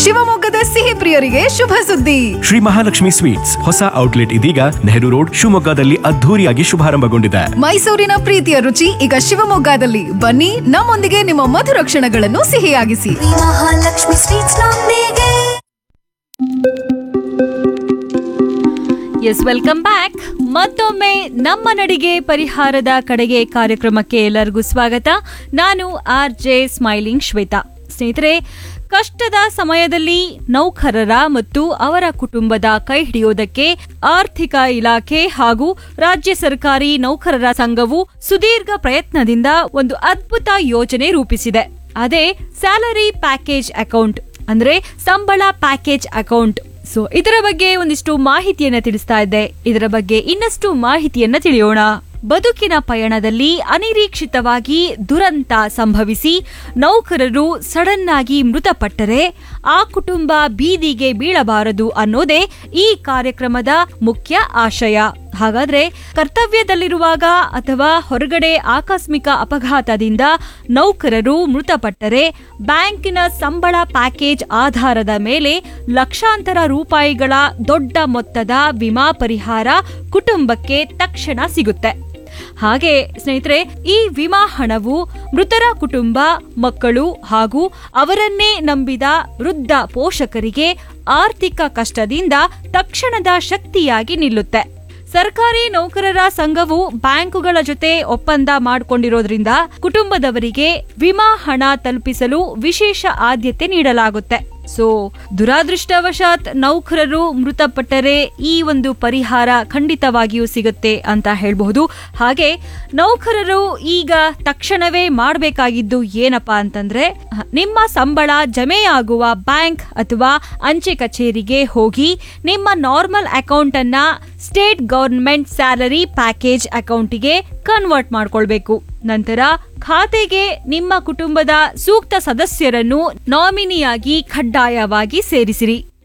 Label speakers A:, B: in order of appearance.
A: ಶಿವಮೊಗ್ಗದ ಸಿಹಿ ಪ್ರಿಯರಿಗೆ ಶುಭ ಸುದ್ದಿ
B: ಶ್ರೀ ಮಹಾಲಕ್ಷ್ಮಿ ಸ್ವೀಟ್ಸ್ ಹೊಸ ಔಟ್ಲೆಟ್ ಇದೀಗ ನೆಹರು ರೋಡ್ ಶಿವಮೊಗ್ಗದಲ್ಲಿ ಅದ್ಧೂರಿಯಾಗಿ ಶುಭಾರಂಭಗೊಂಡಿದೆ
A: ಮೈಸೂರಿನ ಪ್ರೀತಿಯ ರುಚಿ ಈಗ ಶಿವಮೊಗ್ಗದಲ್ಲಿ ಬನ್ನಿ ನಮ್ಮೊಂದಿಗೆ ನಿಮ್ಮ ಮಧುರ ಕ್ಷಣಗಳನ್ನು ಸಿಹಿಯಾಗಿಸಿ
C: ಮಹಾಲಕ್ಷ್ಮಿ ಸ್ವೀಟ್ಸ್ ನೊಂದಿಗೆ
D: ಎಸ್ ವೆಲ್ಕಮ್ ಬ್ಯಾಕ್ ಮತ್ತೊಮ್ಮೆ ನಮ್ಮ ನಡಿಗೆ ಪರಿಹಾರದ ಕಡೆಗೆ ಕಾರ್ಯಕ್ರಮಕ್ಕೆ ಎಲ್ಲರಿಗೂ ಸ್ವಾಗತ ನಾನು ಆರ್ ಜೆ ಸ್ಮೈಲಿಂಗ್ ಶ್ವೇತಾ ಸ್ನೇಹಿತರೆ ಕಷ್ಟದ ಸಮಯದಲ್ಲಿ ನೌಕರರ ಮತ್ತು ಅವರ ಕುಟುಂಬದ ಕೈ ಹಿಡಿಯೋದಕ್ಕೆ ಆರ್ಥಿಕ ಇಲಾಖೆ ಹಾಗೂ ರಾಜ್ಯ ಸರ್ಕಾರಿ ನೌಕರರ ಸಂಘವು ಸುದೀರ್ಘ ಪ್ರಯತ್ನದಿಂದ ಒಂದು ಅದ್ಭುತ ಯೋಜನೆ ರೂಪಿಸಿದೆ ಅದೇ ಸ್ಯಾಲರಿ ಪ್ಯಾಕೇಜ್ ಅಕೌಂಟ್ ಅಂದ್ರೆ ಸಂಬಳ ಪ್ಯಾಕೇಜ್ ಅಕೌಂಟ್ ಸೊ ಇದರ ಬಗ್ಗೆ ಒಂದಿಷ್ಟು ಮಾಹಿತಿಯನ್ನ ತಿಳಿಸ್ತಾ ಇದ್ದೆ ಇದರ ಬಗ್ಗೆ ಇನ್ನಷ್ಟು ಮಾಹಿತಿಯನ್ನ ತಿಳಿಯೋಣ ಬದುಕಿನ ಪಯಣದಲ್ಲಿ ಅನಿರೀಕ್ಷಿತವಾಗಿ ದುರಂತ ಸಂಭವಿಸಿ ನೌಕರರು ಸಡನ್ ಆಗಿ ಮೃತಪಟ್ಟರೆ ಆ ಕುಟುಂಬ ಬೀದಿಗೆ ಬೀಳಬಾರದು ಅನ್ನೋದೇ ಈ ಕಾರ್ಯಕ್ರಮದ ಮುಖ್ಯ ಆಶಯ ಹಾಗಾದ್ರೆ ಕರ್ತವ್ಯದಲ್ಲಿರುವಾಗ ಅಥವಾ ಹೊರಗಡೆ ಆಕಸ್ಮಿಕ ಅಪಘಾತದಿಂದ ನೌಕರರು ಮೃತಪಟ್ಟರೆ ಬ್ಯಾಂಕಿನ ಸಂಬಳ ಪ್ಯಾಕೇಜ್ ಆಧಾರದ ಮೇಲೆ ಲಕ್ಷಾಂತರ ರೂಪಾಯಿಗಳ ದೊಡ್ಡ ಮೊತ್ತದ ವಿಮಾ ಪರಿಹಾರ ಕುಟುಂಬಕ್ಕೆ ತಕ್ಷಣ ಸಿಗುತ್ತೆ ಹಾಗೆ ಸ್ನೇಹಿತರೆ ಈ ವಿಮಾ ಹಣವು ಮೃತರ ಕುಟುಂಬ ಮಕ್ಕಳು ಹಾಗೂ ಅವರನ್ನೇ ನಂಬಿದ ವೃದ್ಧ ಪೋಷಕರಿಗೆ ಆರ್ಥಿಕ ಕಷ್ಟದಿಂದ ತಕ್ಷಣದ ಶಕ್ತಿಯಾಗಿ ನಿಲ್ಲುತ್ತೆ ಸರ್ಕಾರಿ ನೌಕರರ ಸಂಘವು ಬ್ಯಾಂಕುಗಳ ಜೊತೆ ಒಪ್ಪಂದ ಮಾಡಿಕೊಂಡಿರೋದ್ರಿಂದ ಕುಟುಂಬದವರಿಗೆ ವಿಮಾ ಹಣ ತಲುಪಿಸಲು ವಿಶೇಷ ಆದ್ಯತೆ ನೀಡಲಾಗುತ್ತೆ ಸೊ ದುರಾದೃಷ್ಟವಶಾತ್ ನೌಕರರು ಮೃತಪಟ್ಟರೆ ಈ ಒಂದು ಪರಿಹಾರ ಖಂಡಿತವಾಗಿಯೂ ಸಿಗುತ್ತೆ ಅಂತ ಹೇಳಬಹುದು ಹಾಗೆ ನೌಕರರು ಈಗ ತಕ್ಷಣವೇ ಮಾಡಬೇಕಾಗಿದ್ದು ಏನಪ್ಪಾ ಅಂತಂದ್ರೆ ನಿಮ್ಮ ಸಂಬಳ ಜಮೆಯಾಗುವ ಬ್ಯಾಂಕ್ ಅಥವಾ ಅಂಚೆ ಕಚೇರಿಗೆ ಹೋಗಿ ನಿಮ್ಮ ನಾರ್ಮಲ್ ಅಕೌಂಟ್ ಅನ್ನ ಸ್ಟೇಟ್ ಗವರ್ಮೆಂಟ್ ಸ್ಯಾಲರಿ ಪ್ಯಾಕೇಜ್ ಅಕೌಂಟಿಗೆ ಕನ್ವರ್ಟ್ ಮಾಡ್ಕೊಳ್ಬೇಕು ನಂತರ ಖಾತೆಗೆ ನಿಮ್ಮ ಕುಟುಂಬದ ಸೂಕ್ತ ಸದಸ್ಯರನ್ನು ನಾಮಿನಿಯಾಗಿ ಕಡ್ಡಾಯವಾಗಿ ಸೇರಿಸಿರಿ